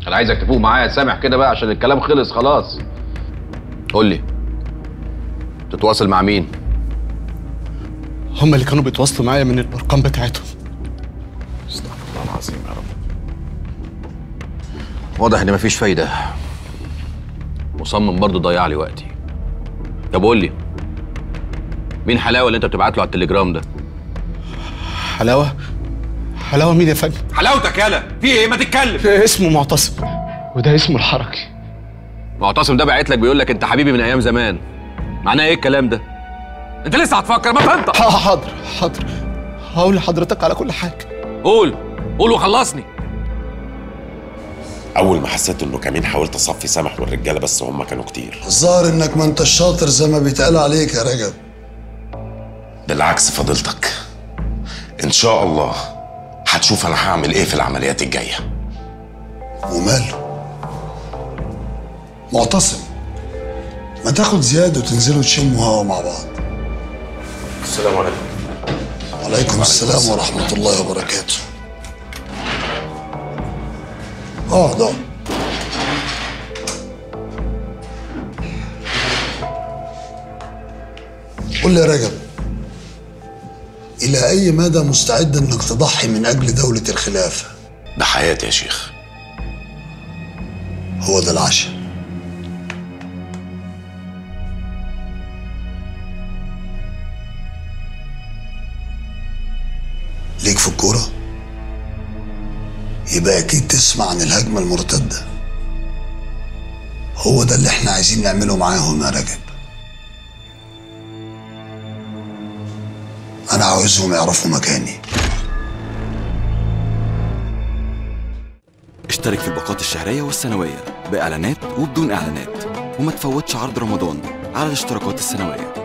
انا عايزك تفوق معايا يا سامح كده بقى عشان الكلام خلص خلاص قول لي تتواصل مع مين هم اللي كانوا بيتواصلوا معايا من الارقام بتاعتهم استغفر الله العظيم يا رب واضح ان مفيش فايده مصمم برضه ضيع لي وقتي طب قول لي مين حلاوه اللي انت بتبعت له على التليجرام ده حلاوه حلاوه مين يا فندم حلاوتك يالا في ايه ما تتكلم اسمه معتصم وده اسمه الحركي معتصم ده باعت لك بيقول لك انت حبيبي من ايام زمان معناه ايه الكلام ده انت لسه هتفكر ما تنطق ح- حاضر حاضر هقول لحضرتك على كل حاجه قول قول وخلصني اول ما حسيت انه كمين حاولت اصفي سامح والرجاله بس هم كانوا كتير الظاهر انك ما انت شاطر زي ما بيتقال عليك يا رجب بالعكس فضيلتك ان شاء الله هتشوف انا هعمل ايه في العمليات الجايه وماله معتصم ما تاخد زياد وتنزلوا تشموا هوا مع بعض السلام عليكم وعليكم السلام ورحمة الله وبركاته اقعد اقعد قول لي يا رجب إلى أي مدى مستعد إنك تضحي من أجل دولة الخلافة؟ بحياتي يا شيخ هو ده العشاء ليك في الكورة؟ يبقى أكيد تسمع عن الهجمة المرتدة هو ده اللي احنا عايزين نعمله معاهم يا رجب أنا عاوزهم يعرفوا مكاني اشترك في الباقات الشهرية والسنوية بإعلانات وبدون إعلانات وما تفوتش عرض رمضان على الاشتراكات السنوية